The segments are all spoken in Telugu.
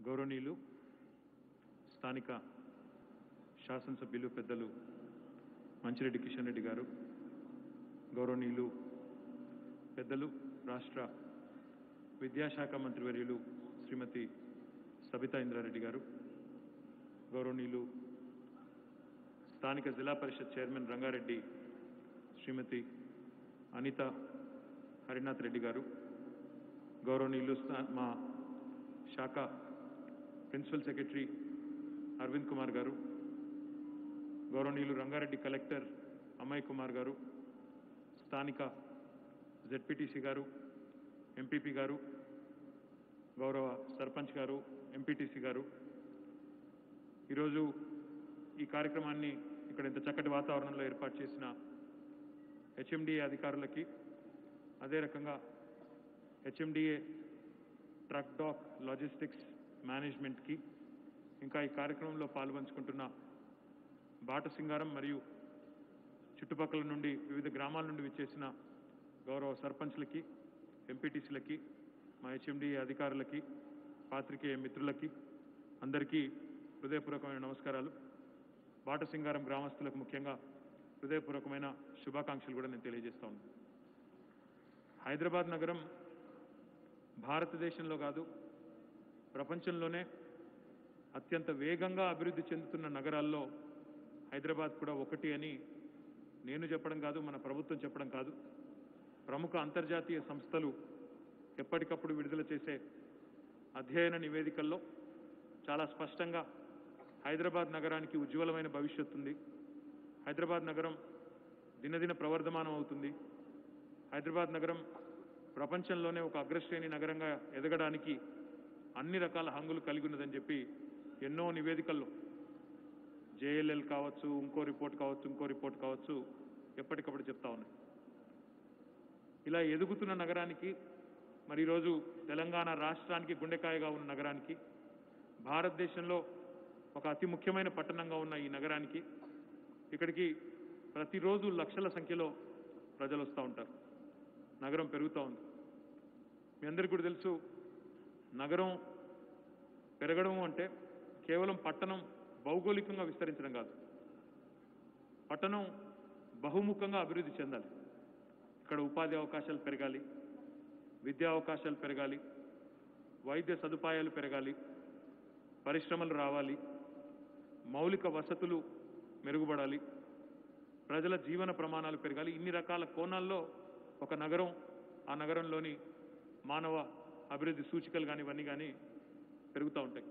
గౌరవనీయులు స్థానిక శాసనసభ్యులు పెద్దలు మంచిరెడ్డి కిషన్ రెడ్డి గారు గౌరవనీయులు పెద్దలు రాష్ట్ర విద్యాశాఖ మంత్రివర్యులు శ్రీమతి సబితా ఇంద్రారెడ్డి గారు గౌరవనీయులు స్థానిక జిల్లా పరిషత్ చైర్మన్ రంగారెడ్డి శ్రీమతి అనిత హరినాథ్ రెడ్డి గారు గౌరవనీయులు స్థా- మా శాఖ ప్రిన్సిపల్ సెక్రటరీ అరవింద్ కుమార్ గారు గౌరవనీయులు రంగారెడ్డి కలెక్టర్ అమయ్ కుమార్ గారు స్థానిక జెడ్పీటీసీ గారు ఎంపీపీ గారు గౌరవ సర్పంచ్ గారు ఎంపీటీసీ గారు ఈరోజు ఈ కార్యక్రమాన్ని ఇక్కడ ఇంత చక్కటి వాతావరణంలో ఏర్పాటు చేసిన హెచ్ఎండిఏ అధికారులకి అదే రకంగా హెచ్ఎండిఏ ట్రక్ డాక్ లాజిస్టిక్స్ మేనేజ్మెంట్కి ఇంకా ఈ కార్యక్రమంలో పాల్పంచుకుంటున్న బాట సింగారం మరియు చుట్టుపక్కల నుండి వివిధ గ్రామాల నుండి విచ్చేసిన గౌరవ సర్పంచ్లకి ఎంపీటీసీలకి మా హెచ్ఎండిఏ అధికారులకి పాత్రికేయ మిత్రులకి అందరికీ హృదయపూర్వకమైన నమస్కారాలు బాట సింగారం గ్రామస్తులకు ముఖ్యంగా హృదయపూర్వకమైన శుభాకాంక్షలు కూడా నేను తెలియజేస్తా ఉన్నాను హైదరాబాద్ నగరం భారతదేశంలో కాదు ప్రపంచంలోనే అత్యంత వేగంగా అభివృద్ధి చెందుతున్న నగరాల్లో హైదరాబాద్ కూడా ఒకటి అని నేను చెప్పడం కాదు మన ప్రభుత్వం చెప్పడం కాదు ప్రముఖ అంతర్జాతీయ సంస్థలు ఎప్పటికప్పుడు విడుదల చేసే అధ్యయన నివేదికల్లో చాలా స్పష్టంగా హైదరాబాద్ నగరానికి ఉజ్వలమైన భవిష్యత్తు ఉంది హైదరాబాద్ నగరం దినదిన ప్రవర్ధమానం అవుతుంది హైదరాబాద్ నగరం ప్రపంచంలోనే ఒక అగ్రశ్రేణి నగరంగా ఎదగడానికి అన్ని రకాల హంగులు కలిగి ఉన్నదని చెప్పి ఎన్నో నివేదికల్లో జేఎల్ఎల్ కావచ్చు ఇంకో రిపోర్ట్ కావచ్చు ఇంకో రిపోర్ట్ కావచ్చు ఎప్పటికప్పుడు చెప్తా ఉన్నాయి ఇలా ఎదుగుతున్న నగరానికి మరి ఈరోజు తెలంగాణ రాష్ట్రానికి గుండెకాయగా ఉన్న నగరానికి భారతదేశంలో ఒక అతి ముఖ్యమైన పట్టణంగా ఉన్న ఈ నగరానికి ఇక్కడికి ప్రతిరోజు లక్షల సంఖ్యలో ప్రజలు వస్తూ ఉంటారు నగరం పెరుగుతూ ఉంది మీ అందరికీ కూడా తెలుసు నగరం పెరగడం అంటే కేవలం పట్టణం భౌగోళికంగా విస్తరించడం కాదు పట్టణం బహుముఖంగా అభివృద్ధి చెందాలి ఇక్కడ ఉపాధి అవకాశాలు పెరగాలి విద్యా అవకాశాలు పెరగాలి వైద్య సదుపాయాలు పెరగాలి పరిశ్రమలు రావాలి మౌలిక వసతులు మెరుగుపడాలి ప్రజల జీవన ప్రమాణాలు పెరగాలి ఇన్ని రకాల కోణాల్లో ఒక నగరం ఆ నగరంలోని మానవ అభివృద్ధి సూచికలు కానీ ఇవన్నీ కానీ పెరుగుతూ ఉంటాయి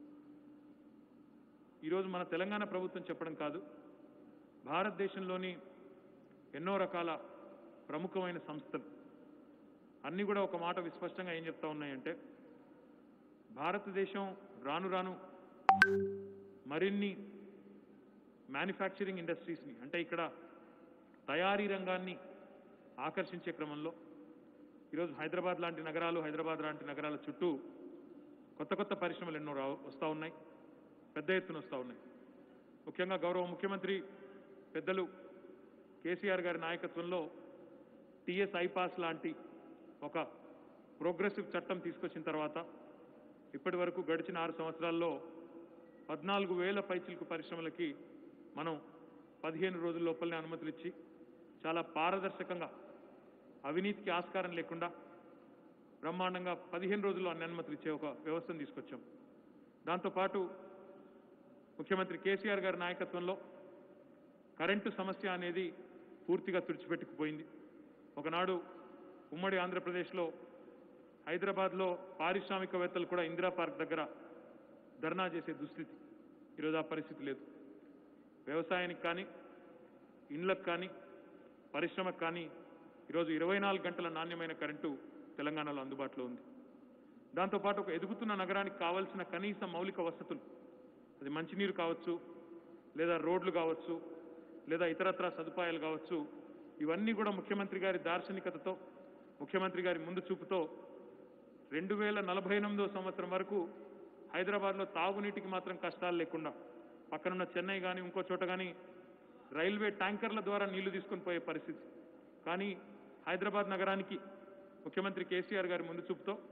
ఈరోజు మన తెలంగాణ ప్రభుత్వం చెప్పడం కాదు భారతదేశంలోని ఎన్నో రకాల ప్రముఖమైన సంస్థలు అన్నీ కూడా ఒక మాట విస్పష్టంగా ఏం చెప్తా ఉన్నాయంటే భారతదేశం రాను రాను మరిన్ని మ్యానుఫ్యాక్చరింగ్ ఇండస్ట్రీస్ని అంటే ఇక్కడ తయారీ రంగాన్ని ఆకర్షించే క్రమంలో ఈరోజు హైదరాబాద్ లాంటి నగరాలు హైదరాబాద్ లాంటి నగరాల చుట్టూ కొత్త కొత్త పరిశ్రమలు ఎన్నో రా వస్తూ ఉన్నాయి పెద్ద ఎత్తున వస్తూ ఉన్నాయి ముఖ్యంగా గౌరవ ముఖ్యమంత్రి పెద్దలు కేసీఆర్ గారి నాయకత్వంలో టిఎస్ ఐపాస్ లాంటి ఒక ప్రోగ్రెసివ్ చట్టం తీసుకొచ్చిన తర్వాత ఇప్పటి వరకు గడిచిన ఆరు సంవత్సరాల్లో పద్నాలుగు వేల పైచిలకు పరిశ్రమలకి మనం పదిహేను రోజుల లోపలనే అనుమతులు ఇచ్చి చాలా పారదర్శకంగా అవినీతికి ఆస్కారం లేకుండా బ్రహ్మాండంగా పదిహేను రోజుల్లో అన్ని అనుమతులు ఇచ్చే ఒక వ్యవస్థను తీసుకొచ్చాం దాంతోపాటు ముఖ్యమంత్రి కేసీఆర్ గారి నాయకత్వంలో కరెంటు సమస్య అనేది పూర్తిగా తుడిచిపెట్టుకుపోయింది ఒకనాడు ఉమ్మడి ఆంధ్రప్రదేశ్లో హైదరాబాద్లో పారిశ్రామికవేత్తలు కూడా ఇందిరా పార్క్ దగ్గర ధర్నా చేసే దుస్థితి ఈరోజు ఆ పరిస్థితి లేదు వ్యవసాయానికి కానీ ఇండ్లకు కానీ పరిశ్రమకు కానీ ఈరోజు ఇరవై నాలుగు గంటల నాణ్యమైన కరెంటు తెలంగాణలో అందుబాటులో ఉంది దాంతోపాటు ఒక ఎదుగుతున్న నగరానికి కావాల్సిన కనీస మౌలిక వసతులు అది మంచినీరు కావచ్చు లేదా రోడ్లు కావచ్చు లేదా ఇతరత్ర సదుపాయాలు కావచ్చు ఇవన్నీ కూడా ముఖ్యమంత్రి గారి దార్శనికతతో ముఖ్యమంత్రి గారి ముందు చూపుతో రెండు వేల నలభై ఎనిమిదో సంవత్సరం వరకు హైదరాబాద్లో తాగునీటికి మాత్రం కష్టాలు లేకుండా పక్కనున్న చెన్నై కానీ ఇంకో చోట కానీ రైల్వే ట్యాంకర్ల ద్వారా నీళ్లు తీసుకొని పోయే పరిస్థితి కానీ హైదరాబాద్ నగరానికి ముఖ్యమంత్రి కేసీఆర్ గారి ముందు చూపుతో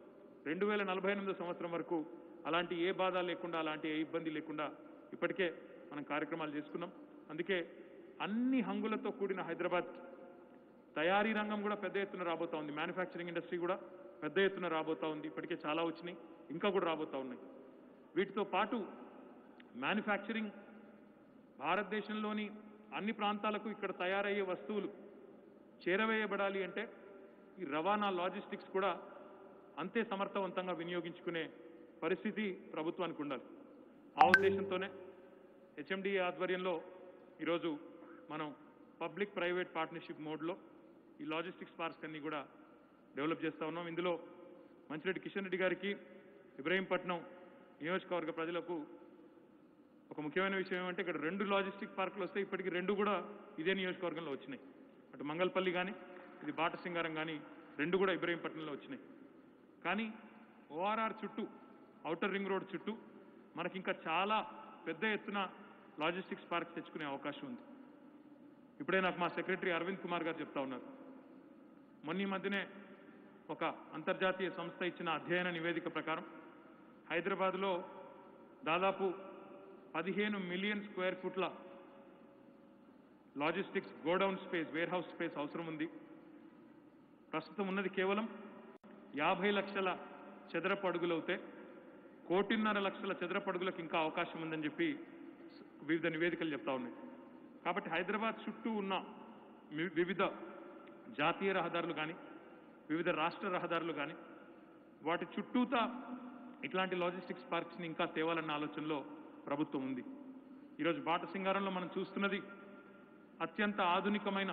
రెండు వేల నలభై ఎనిమిదో సంవత్సరం వరకు అలాంటి ఏ బాధ లేకుండా అలాంటి ఏ ఇబ్బంది లేకుండా ఇప్పటికే మనం కార్యక్రమాలు చేసుకున్నాం అందుకే అన్ని హంగులతో కూడిన హైదరాబాద్ తయారీ రంగం కూడా పెద్ద ఎత్తున రాబోతా ఉంది మ్యానుఫ్యాక్చరింగ్ ఇండస్ట్రీ కూడా పెద్ద ఎత్తున రాబోతా ఉంది ఇప్పటికే చాలా వచ్చినాయి ఇంకా కూడా రాబోతా ఉన్నాయి వీటితో పాటు మ్యానుఫ్యాక్చరింగ్ భారతదేశంలోని అన్ని ప్రాంతాలకు ఇక్కడ తయారయ్యే వస్తువులు చేరవేయబడాలి అంటే ఈ రవాణా లాజిస్టిక్స్ కూడా అంతే సమర్థవంతంగా వినియోగించుకునే పరిస్థితి ప్రభుత్వానికి ఉండాలి ఆ ఉద్దేశంతోనే హెచ్ఎండిఏ ఆధ్వర్యంలో ఈరోజు మనం పబ్లిక్ ప్రైవేట్ పార్ట్నర్షిప్ మోడ్లో ఈ లాజిస్టిక్స్ పార్క్స్ అన్ని కూడా డెవలప్ చేస్తా ఉన్నాం ఇందులో మంచిరెడ్డి కిషన్ రెడ్డి గారికి ఇబ్రహీంపట్నం నియోజకవర్గ ప్రజలకు ఒక ముఖ్యమైన విషయం ఏమంటే ఇక్కడ రెండు లాజిస్టిక్ పార్కులు వస్తే ఇప్పటికి రెండు కూడా ఇదే నియోజకవర్గంలో వచ్చినాయి అటు మంగళపల్లి కానీ ఇది బాటసింగారం కానీ రెండు కూడా ఇబ్రహీంపట్నంలో వచ్చినాయి కానీ ఓఆర్ఆర్ చుట్టూ ఔటర్ రింగ్ రోడ్ చుట్టూ మనకి ఇంకా చాలా పెద్ద ఎత్తున లాజిస్టిక్స్ పార్క్ తెచ్చుకునే అవకాశం ఉంది ఇప్పుడే నాకు మా సెక్రటరీ అరవింద్ కుమార్ గారు చెప్తా ఉన్నారు మొన్న ఈ మధ్యనే ఒక అంతర్జాతీయ సంస్థ ఇచ్చిన అధ్యయన నివేదిక ప్రకారం హైదరాబాద్లో దాదాపు పదిహేను మిలియన్ స్క్వేర్ ఫుట్ల logistics godown space warehouse space అవసరం ఉంది ప్రస్తుతం ఉన్నది కేవలం యాభై లక్షల చదరపు అడుగులవుతే కోటిన్నర లక్షల చదరపు అడుగులకు ఇంకా అవకాశం ఉందని చెప్పి వివిధ నివేదికలు చెప్తా ఉన్నాయి కాబట్టి హైదరాబాద్ చుట్టూ ఉన్న వి- వివిధ జాతీయ రహదారులు కానీ వివిధ రాష్ట్ర రహదారులు కానీ వాటి చుట్టూతా ఇట్లాంటి లాజిస్టిక్స్ పార్క్స్ని ఇంకా తేవాలన్న ఆలోచనలో ప్రభుత్వం ఉంది ఈరోజు బాట సింగారంలో మనం చూస్తున్నది అత్యంత ఆధునికమైన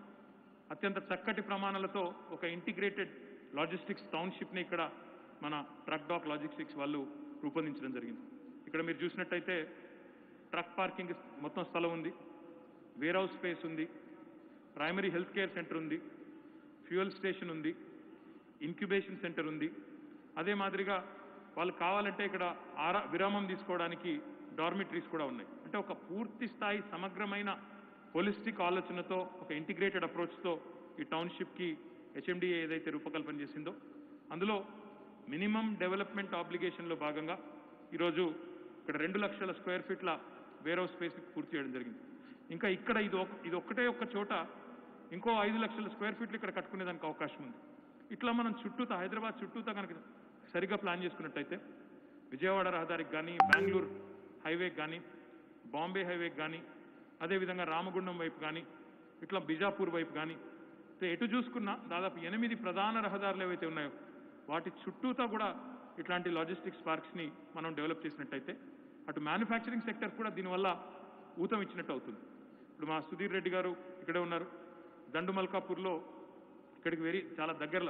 అత్యంత చక్కటి ప్రమాణాలతో ఒక ఇంటిగ్రేటెడ్ లాజిస్టిక్స్ టౌన్షిప్ని ఇక్కడ మన ట్రక్ డాక్ లాజిస్టిక్స్ వాళ్ళు రూపొందించడం జరిగింది ఇక్కడ మీరు చూసినట్టయితే ట్రక్ పార్కింగ్ మొత్తం స్థలం ఉంది వేర్ హౌస్ స్పేస్ ఉంది ప్రైమరీ హెల్త్ కేర్ సెంటర్ ఉంది ఫ్యూయల్ స్టేషన్ ఉంది ఇంక్యుబేషన్ సెంటర్ ఉంది అదే మాదిరిగా వాళ్ళు కావాలంటే ఇక్కడ ఆరా విరామం తీసుకోవడానికి డార్మిటరీస్ కూడా ఉన్నాయి అంటే ఒక పూర్తి స్థాయి సమగ్రమైన హోలిస్టిక్ ఆలోచనతో ఒక ఇంటిగ్రేటెడ్ అప్రోచ్తో ఈ టౌన్షిప్కి హెచ్ఎండిఏ ఏదైతే రూపకల్పన చేసిందో అందులో మినిమం డెవలప్మెంట్ ఆబ్లిగేషన్లో భాగంగా ఈరోజు ఇక్కడ రెండు లక్షల స్క్వేర్ ఫీట్ల వేర్ హౌస్ స్పేస్ పూర్తి చేయడం జరిగింది ఇంకా ఇక్కడ ఇది ఒక ఇది ఒక్కటే ఒక్క చోట ఇంకో ఐదు లక్షల స్క్వేర్ ఫీట్లు ఇక్కడ కట్టుకునేదానికి అవకాశం ఉంది ఇట్లా మనం చుట్టూతా హైదరాబాద్ చుట్టూతా కనుక సరిగ్గా ప్లాన్ చేసుకున్నట్టయితే విజయవాడ రహదారికి కానీ బెంగళూరు హైవేకి కానీ బాంబే హైవేకి కానీ అదేవిధంగా రామగుండం వైపు కానీ ఇట్లా బిజాపూర్ వైపు కానీ ఇట్లా ఎటు చూసుకున్నా దాదాపు ఎనిమిది ప్రధాన రహదారులు ఏవైతే ఉన్నాయో వాటి చుట్టూతా కూడా ఇట్లాంటి లాజిస్టిక్స్ పార్క్స్ని మనం డెవలప్ చేసినట్టయితే అటు మ్యానుఫ్యాక్చరింగ్ సెక్టర్ కూడా దీనివల్ల ఊతం ఇచ్చినట్టు అవుతుంది ఇప్పుడు మా సుధీర్ రెడ్డి గారు ఇక్కడే ఉన్నారు దండుమల్కాపూర్లో ఇక్కడికి వెరీ చాలా దగ్గరలో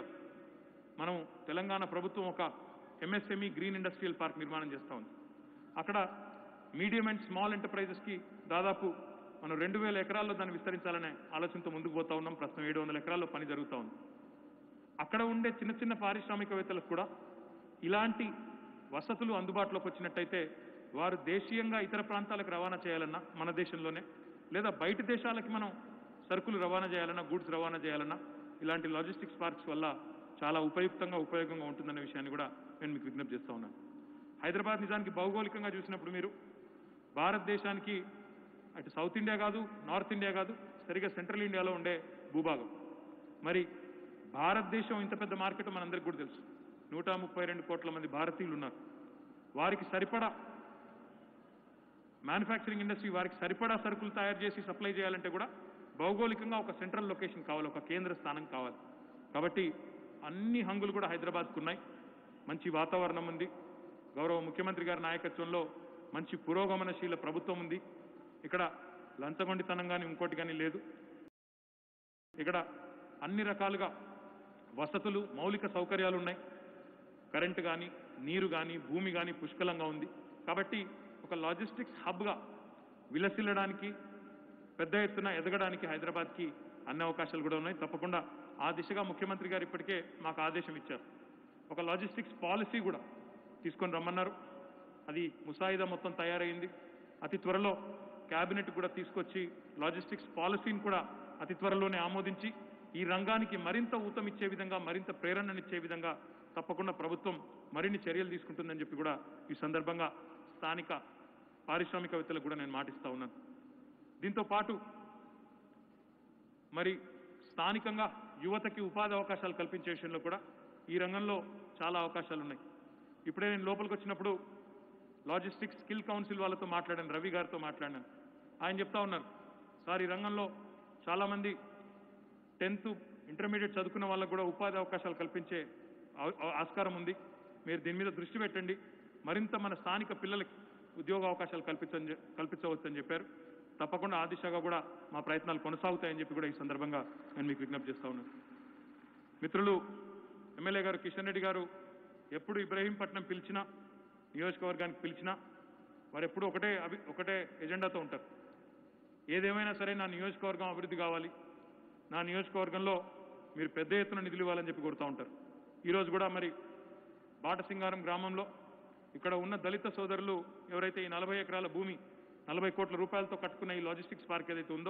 మనం తెలంగాణ ప్రభుత్వం ఒక ఎంఎస్ఎంఈ గ్రీన్ ఇండస్ట్రియల్ పార్క్ నిర్మాణం చేస్తూ ఉంది అక్కడ మీడియం అండ్ స్మాల్ ఎంటర్ప్రైజెస్కి దాదాపు మనం రెండు వేల ఎకరాల్లో దాన్ని విస్తరించాలనే ఆలోచనతో ముందుకు పోతా ఉన్నాం ప్రస్తుతం ఏడు వందల ఎకరాల్లో పని జరుగుతూ ఉంది అక్కడ ఉండే చిన్న చిన్న పారిశ్రామికవేత్తలకు కూడా ఇలాంటి వసతులు అందుబాటులోకి వచ్చినట్టయితే వారు దేశీయంగా ఇతర ప్రాంతాలకు రవాణా చేయాలన్నా మన దేశంలోనే లేదా బయట దేశాలకి మనం సరుకులు రవాణా చేయాలన్నా గూడ్స్ రవాణా చేయాలన్నా ఇలాంటి లాజిస్టిక్స్ పార్క్స్ వల్ల చాలా ఉపయుక్తంగా ఉపయోగంగా ఉంటుందనే విషయాన్ని కూడా నేను మీకు విజ్ఞప్తి చేస్తా ఉన్నాను హైదరాబాద్ నిజానికి భౌగోళికంగా చూసినప్పుడు మీరు భారతదేశానికి అటు సౌత్ ఇండియా కాదు నార్త్ ఇండియా కాదు సరిగా సెంట్రల్ ఇండియాలో ఉండే భూభాగం మరి భారతదేశం ఇంత పెద్ద మార్కెట్ మనందరికీ కూడా తెలుసు నూట ముప్పై రెండు కోట్ల మంది భారతీయులు ఉన్నారు వారికి సరిపడా మ్యానుఫ్యాక్చరింగ్ ఇండస్ట్రీ వారికి సరిపడా సరుకులు తయారు చేసి సప్లై చేయాలంటే కూడా భౌగోళికంగా ఒక సెంట్రల్ లొకేషన్ కావాలి ఒక కేంద్ర స్థానం కావాలి కాబట్టి అన్ని హంగులు కూడా హైదరాబాద్కు ఉన్నాయి మంచి వాతావరణం ఉంది గౌరవ ముఖ్యమంత్రి గారి నాయకత్వంలో మంచి పురోగమనశీల ప్రభుత్వం ఉంది ఇక్కడ లంచగొండితనం కానీ ఇంకోటి కానీ లేదు ఇక్కడ అన్ని రకాలుగా వసతులు మౌలిక సౌకర్యాలు ఉన్నాయి కరెంటు కానీ నీరు కానీ భూమి కానీ పుష్కలంగా ఉంది కాబట్టి ఒక లాజిస్టిక్స్ హబ్గా విలసిల్లడానికి పెద్ద ఎత్తున ఎదగడానికి హైదరాబాద్కి అన్ని అవకాశాలు కూడా ఉన్నాయి తప్పకుండా ఆ దిశగా ముఖ్యమంత్రి గారు ఇప్పటికే మాకు ఆదేశం ఇచ్చారు ఒక లాజిస్టిక్స్ పాలసీ కూడా తీసుకొని రమ్మన్నారు అది ముసాయిదా మొత్తం తయారైంది అతి త్వరలో కేబినెట్ కూడా తీసుకొచ్చి లాజిస్టిక్స్ పాలసీని కూడా అతి త్వరలోనే ఆమోదించి ఈ రంగానికి మరింత ఊతమిచ్చే విధంగా మరింత ప్రేరణనిచ్చే విధంగా తప్పకుండా ప్రభుత్వం మరిన్ని చర్యలు తీసుకుంటుందని చెప్పి కూడా ఈ సందర్భంగా స్థానిక పారిశ్రామికవేత్తలకు కూడా నేను మాటిస్తా ఉన్నాను దీంతో పాటు మరి స్థానికంగా యువతకి ఉపాధి అవకాశాలు కల్పించే విషయంలో కూడా ఈ రంగంలో చాలా అవకాశాలు ఉన్నాయి ఇప్పుడే నేను లోపలికి వచ్చినప్పుడు లాజిస్టిక్స్ స్కిల్ కౌన్సిల్ వాళ్ళతో మాట్లాడాను రవి గారితో మాట్లాడాను ఆయన చెప్తా ఉన్నారు సార్ ఈ రంగంలో చాలామంది టెన్త్ ఇంటర్మీడియట్ చదువుకున్న వాళ్ళకు కూడా ఉపాధి అవకాశాలు కల్పించే ఆ- ఆ- ఆస్కారం ఉంది మీరు దీని మీద దృష్టి పెట్టండి మరింత మన స్థానిక పిల్లలకి ఉద్యోగ అవకాశాలు కల్పించని కల్పించవచ్చని చెప్పారు తప్పకుండా ఆ దిశగా కూడా మా ప్రయత్నాలు కొనసాగుతాయని చెప్పి కూడా ఈ సందర్భంగా నేను మీకు విజ్ఞప్తి చేస్తా ఉన్నాను మిత్రులు ఎమ్మెల్యే గారు కిషన్ రెడ్డి గారు ఎప్పుడు ఇబ్రహీంపట్నం పిలిచినా నియోజకవర్గానికి పిలిచినా వారు ఎప్పుడు ఒకటే అభి ఒకటే ఎజెండాతో ఉంటారు ఏదేమైనా సరే నా నియోజకవర్గం అభివృద్ధి కావాలి నా నియోజకవర్గంలో మీరు పెద్ద ఎత్తున నిధులు ఇవ్వాలని చెప్పి కోరుతూ ఉంటారు ఈరోజు కూడా మరి బాటసింగారం గ్రామంలో ఇక్కడ ఉన్న దళిత సోదరులు ఎవరైతే ఈ నలభై ఎకరాల భూమి నలభై కోట్ల రూపాయలతో కట్టుకున్న ఈ లాజిస్టిక్స్ పార్క్ ఏదైతే ఉందో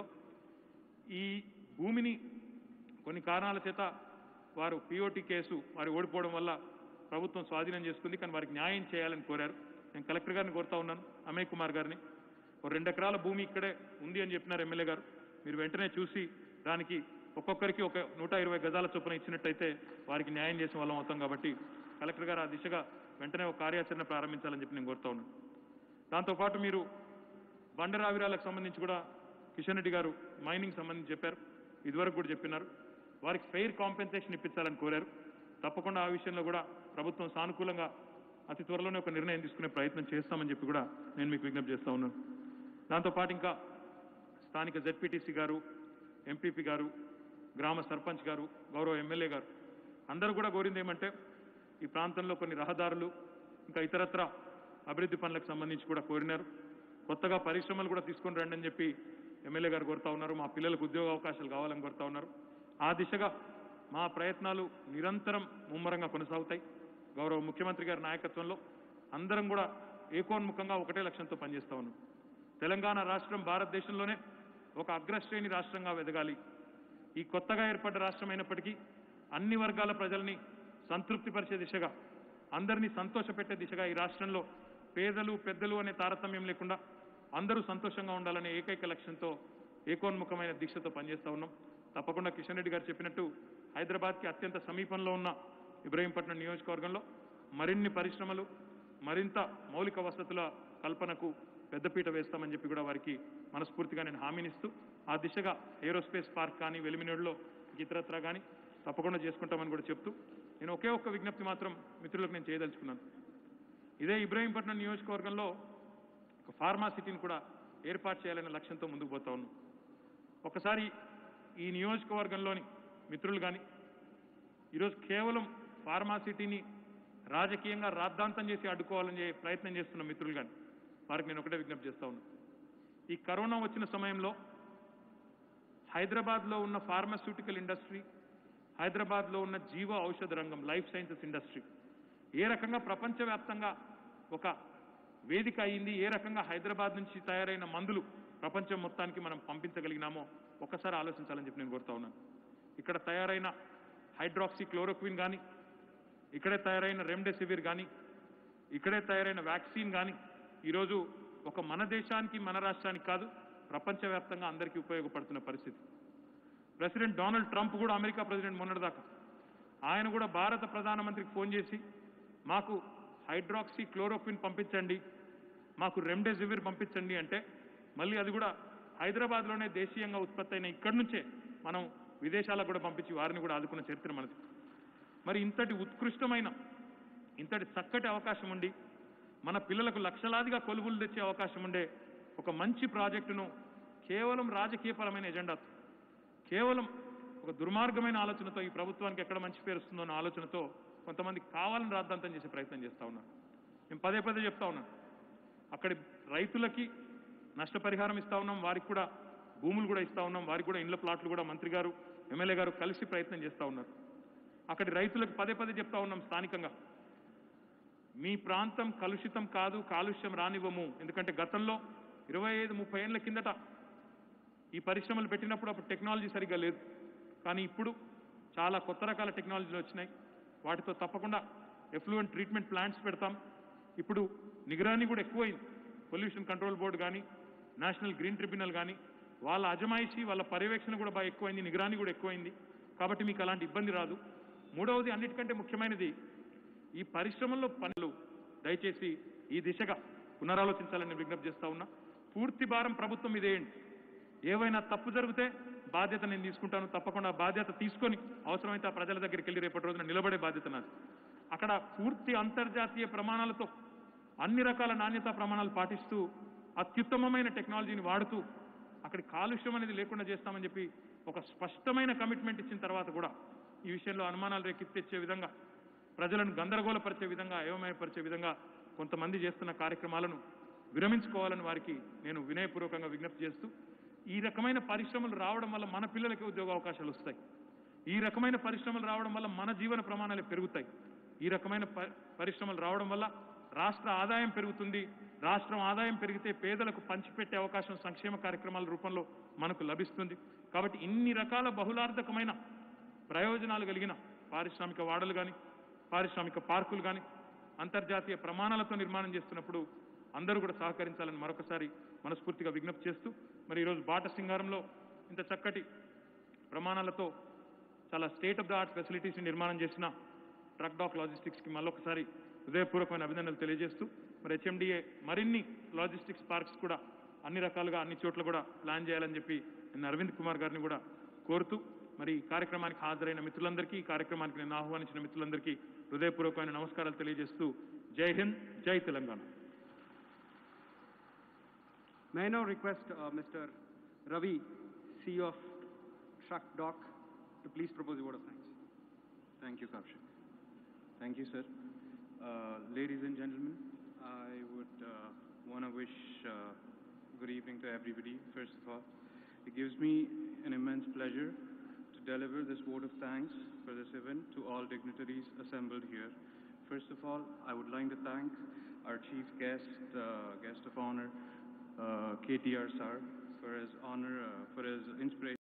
ఈ భూమిని కొన్ని కారణాల చేత వారు పిఓటి కేసు వారు ఓడిపోవడం వల్ల ప్రభుత్వం స్వాధీనం చేసుకుంది కానీ వారికి న్యాయం చేయాలని కోరారు నేను కలెక్టర్ గారిని కోరుతా ఉన్నాను అమయ్ కుమార్ గారిని ఒక రెండు ఎకరాల భూమి ఇక్కడే ఉంది అని చెప్పినారు ఎమ్మెల్యే గారు మీరు వెంటనే చూసి దానికి ఒక్కొక్కరికి ఒక నూట ఇరవై గజాల చొప్పున ఇచ్చినట్టయితే వారికి న్యాయం చేసిన వాళ్ళం అవుతాం కాబట్టి కలెక్టర్ గారు ఆ దిశగా వెంటనే ఒక కార్యాచరణ ప్రారంభించాలని చెప్పి నేను కోరుతా ఉన్నాను దాంతోపాటు మీరు బండరావిరాలకు సంబంధించి కూడా కిషన్ రెడ్డి గారు మైనింగ్ సంబంధించి చెప్పారు ఇదివరకు కూడా చెప్పినారు వారికి ఫెయిర్ కాంపెన్సేషన్ ఇప్పించాలని కోరారు తప్పకుండా ఆ విషయంలో కూడా ప్రభుత్వం సానుకూలంగా అతి త్వరలోనే ఒక నిర్ణయం తీసుకునే ప్రయత్నం చేస్తామని చెప్పి కూడా నేను మీకు విజ్ఞప్తి చేస్తా ఉన్నాను దాంతోపాటు ఇంకా స్థానిక జెడ్పీటీసీ గారు ఎంపీపీ గారు గ్రామ సర్పంచ్ గారు గౌరవ ఎమ్మెల్యే గారు అందరూ కూడా కోరింది ఏమంటే ఈ ప్రాంతంలో కొన్ని రహదారులు ఇంకా ఇతరత్ర అభివృద్ధి పనులకు సంబంధించి కూడా కోరినారు కొత్తగా పరిశ్రమలు కూడా తీసుకొని రండి అని చెప్పి ఎమ్మెల్యే గారు కోరుతా ఉన్నారు మా పిల్లలకు ఉద్యోగ అవకాశాలు కావాలని కోరుతా ఉన్నారు ఆ దిశగా మా ప్రయత్నాలు నిరంతరం ముమ్మరంగా కొనసాగుతాయి గౌరవ ముఖ్యమంత్రి గారి నాయకత్వంలో అందరం కూడా ఏకోన్ముఖంగా ఒకటే లక్ష్యంతో పనిచేస్తా ఉన్నాం తెలంగాణ రాష్ట్రం భారతదేశంలోనే ఒక అగ్రశ్రేణి రాష్ట్రంగా ఎదగాలి ఈ కొత్తగా ఏర్పడ్డ రాష్ట్రం అయినప్పటికీ అన్ని వర్గాల ప్రజల్ని సంతృప్తిపరిచే దిశగా అందరినీ సంతోషపెట్టే దిశగా ఈ రాష్ట్రంలో పేదలు పెద్దలు అనే తారతమ్యం లేకుండా అందరూ సంతోషంగా ఉండాలనే ఏకైక లక్ష్యంతో ఏకోన్ముఖమైన దీక్షతో పనిచేస్తా ఉన్నాం తప్పకుండా కిషన్ రెడ్డి గారు చెప్పినట్టు హైదరాబాద్కి అత్యంత సమీపంలో ఉన్న ఇబ్రహీంపట్నం నియోజకవర్గంలో మరిన్ని పరిశ్రమలు మరింత మౌలిక వసతుల కల్పనకు పెద్దపీట వేస్తామని చెప్పి కూడా వారికి మనస్ఫూర్తిగా నేను హామీనిస్తూ ఆ దిశగా ఏరోస్పేస్ పార్క్ కానీ వెలిమినేడులో ఇతరత్ర కానీ తప్పకుండా చేసుకుంటామని కూడా చెప్తూ నేను ఒకే ఒక్క విజ్ఞప్తి మాత్రం మిత్రులకు నేను చేయదలుచుకున్నాను ఇదే ఇబ్రహీంపట్నం నియోజకవర్గంలో ఒక ఫార్మా సిటీని కూడా ఏర్పాటు చేయాలనే లక్ష్యంతో ముందుకు పోతా ఉన్నాం ఒకసారి ఈ నియోజకవర్గంలోని మిత్రులు కానీ ఈరోజు కేవలం ఫార్మా సిటీని రాజకీయంగా రాద్ధాంతం చేసి అడ్డుకోవాలని చే- ప్రయత్నం చేస్తున్న మిత్రులు కానీ వారికి నేను ఒకటే విజ్ఞప్తి చేస్తా ఉన్నా ఈ కరోనా వచ్చిన సమయంలో హైదరాబాద్లో ఉన్న ఫార్మాస్యూటికల్ ఇండస్ట్రీ హైదరాబాద్లో ఉన్న జీవ ఔషధ రంగం లైఫ్ సైన్సెస్ ఇండస్ట్రీ ఏ రకంగా ప్రపంచవ్యాప్తంగా ఒక వేదిక అయింది ఏ రకంగా హైదరాబాద్ నుంచి తయారైన మందులు ప్రపంచం మొత్తానికి మనం పంపించగలిగినామో ఒక్కసారి ఆలోచించాలని చెప్పి నేను కోరుతా ఉన్నాను ఇక్కడ తయారైన హైడ్రాక్సీ క్లోరోక్విన్ కానీ ఇక్కడే తయారైన రెమ్డెసివిర్ కానీ ఇక్కడే తయారైన వ్యాక్సిన్ కానీ ఈరోజు ఒక మన దేశానికి మన రాష్ట్రానికి కాదు ప్రపంచవ్యాప్తంగా అందరికీ ఉపయోగపడుతున్న పరిస్థితి ప్రెసిడెంట్ డొనాల్డ్ ట్రంప్ కూడా అమెరికా ప్రెసిడెంట్ మొన్నటిదాకా ఆయన కూడా భారత ప్రధానమంత్రికి ఫోన్ చేసి మాకు హైడ్రాక్సీ క్లోరోక్విన్ పంపించండి మాకు రెమ్డెసివిర్ పంపించండి అంటే మళ్ళీ అది కూడా హైదరాబాద్లోనే దేశీయంగా ఉత్పత్తి అయిన ఇక్కడి నుంచే మనం విదేశాలకు కూడా పంపించి వారిని కూడా ఆదుకున్న చరిత్ర మనది మరి ఇంతటి ఉత్కృష్టమైన ఇంతటి చక్కటి అవకాశం ఉండి మన పిల్లలకు లక్షలాదిగా కొలువులు తెచ్చే అవకాశం ఉండే ఒక మంచి ప్రాజెక్టును కేవలం రాజకీయపరమైన ఎజెండా కేవలం ఒక దుర్మార్గమైన ఆలోచనతో ఈ ప్రభుత్వానికి ఎక్కడ మంచి పేరు వస్తుందో అన్న ఆలోచనతో కొంతమంది కావాలని రాద్ధాంతం చేసే ప్రయత్నం చేస్తా ఉన్నారు నేను పదే పదే చెప్తా ఉన్నాను అక్కడి రైతులకి నష్టపరిహారం ఇస్తా ఉన్నాం వారికి కూడా భూములు కూడా ఇస్తా ఉన్నాం వారికి కూడా ఇండ్ల ప్లాట్లు కూడా మంత్రి గారు ఎమ్మెల్యే గారు కలిసి ప్రయత్నం చేస్తా ఉన్నారు అక్కడి రైతులకు పదే పదే చెప్తా ఉన్నాం స్థానికంగా మీ ప్రాంతం కలుషితం కాదు కాలుష్యం రానివ్వము ఎందుకంటే గతంలో ఇరవై ఐదు ముప్పై ఏళ్ళ కిందట ఈ పరిశ్రమలు పెట్టినప్పుడు అప్పుడు టెక్నాలజీ సరిగ్గా లేదు కానీ ఇప్పుడు చాలా కొత్త రకాల టెక్నాలజీలు వచ్చినాయి వాటితో తప్పకుండా ఎఫ్లూయెంట్ ట్రీట్మెంట్ ప్లాంట్స్ పెడతాం ఇప్పుడు నిగరాని కూడా ఎక్కువైంది పొల్యూషన్ కంట్రోల్ బోర్డు కానీ నేషనల్ గ్రీన్ ట్రిబ్యునల్ కానీ వాళ్ళ అజమాయిషి వాళ్ళ పర్యవేక్షణ కూడా బాగా ఎక్కువైంది నిగరాని కూడా ఎక్కువైంది కాబట్టి మీకు అలాంటి ఇబ్బంది రాదు మూడవది అన్నిటికంటే ముఖ్యమైనది ఈ పరిశ్రమల్లో పనులు దయచేసి ఈ దిశగా పునరాలోచించాలని నేను విజ్ఞప్తి చేస్తా ఉన్నా పూర్తి భారం ప్రభుత్వం ఇదేయండి ఏవైనా తప్పు జరిగితే బాధ్యత నేను తీసుకుంటాను తప్పకుండా ఆ బాధ్యత తీసుకొని అవసరమైతే ఆ ప్రజల దగ్గరికి వెళ్ళి రేపటి రోజున నిలబడే బాధ్యత నాది అక్కడ పూర్తి అంతర్జాతీయ ప్రమాణాలతో అన్ని రకాల నాణ్యతా ప్రమాణాలు పాటిస్తూ అత్యుత్తమమైన టెక్నాలజీని వాడుతూ అక్కడి కాలుష్యం అనేది లేకుండా చేస్తామని చెప్పి ఒక స్పష్టమైన కమిట్మెంట్ ఇచ్చిన తర్వాత కూడా ఈ విషయంలో అనుమానాలు రేకెత్తిచ్చే విధంగా ప్రజలను గందరగోళపరిచే విధంగా అయోమయపరిచే విధంగా కొంతమంది చేస్తున్న కార్యక్రమాలను విరమించుకోవాలని వారికి నేను వినయపూర్వకంగా విజ్ఞప్తి చేస్తూ ఈ రకమైన పరిశ్రమలు రావడం వల్ల మన పిల్లలకి ఉద్యోగ అవకాశాలు వస్తాయి ఈ రకమైన పరిశ్రమలు రావడం వల్ల మన జీవన ప్రమాణాలు పెరుగుతాయి ఈ రకమైన ప- పరిశ్రమలు రావడం వల్ల రాష్ట్ర ఆదాయం పెరుగుతుంది రాష్ట్రం ఆదాయం పెరిగితే పేదలకు పంచిపెట్టే అవకాశం సంక్షేమ కార్యక్రమాల రూపంలో మనకు లభిస్తుంది కాబట్టి ఇన్ని రకాల బహుళార్థకమైన ప్రయోజనాలు కలిగిన పారిశ్రామిక వాడలు కానీ పారిశ్రామిక పార్కులు కానీ అంతర్జాతీయ ప్రమాణాలతో నిర్మాణం చేస్తున్నప్పుడు అందరూ కూడా సహకరించాలని మరొకసారి మనస్ఫూర్తిగా విజ్ఞప్తి చేస్తూ మరి ఈరోజు బాట సింగారంలో ఇంత చక్కటి ప్రమాణాలతో చాలా స్టేట్ ఆఫ్ ద ఆర్ట్ ఫెసిలిటీస్ని నిర్మాణం చేసిన ట్రక్ డాక్ లాజిస్టిక్స్కి మళ్ళొకసారి హృదయపూర్వకమైన అభినందనలు తెలియజేస్తూ మరి హెచ్ఎండిఏ మరిన్ని లాజిస్టిక్స్ పార్క్స్ కూడా అన్ని రకాలుగా అన్ని చోట్ల కూడా ప్లాన్ చేయాలని చెప్పి నేను అరవింద్ కుమార్ గారిని కూడా కోరుతూ మరి ఈ కార్యక్రమానికి హాజరైన మిత్రులందరికీ ఈ కార్యక్రమానికి నేను ఆహ్వానించిన మిత్రులందరికీ హృదయపూర్వకమైన నమస్కారాలు తెలియజేస్తూ జై హింద్ జై Telangana May I now request uh, Mr. Ravi, CEO of Truck Dock, to please propose a vote of thanks. Thank you, Kaushik. Thank you, sir. Uh, Ladies and gentlemen, I would want to wish uh, good evening to everybody, first of all. It gives me an immense pleasure to deliver this vote of thanks for this event to all dignitaries assembled here. First of all, I would like to thank our chief guest, uh, guest of honor, uh, KTR sir, for his honor, uh, for his inspiration.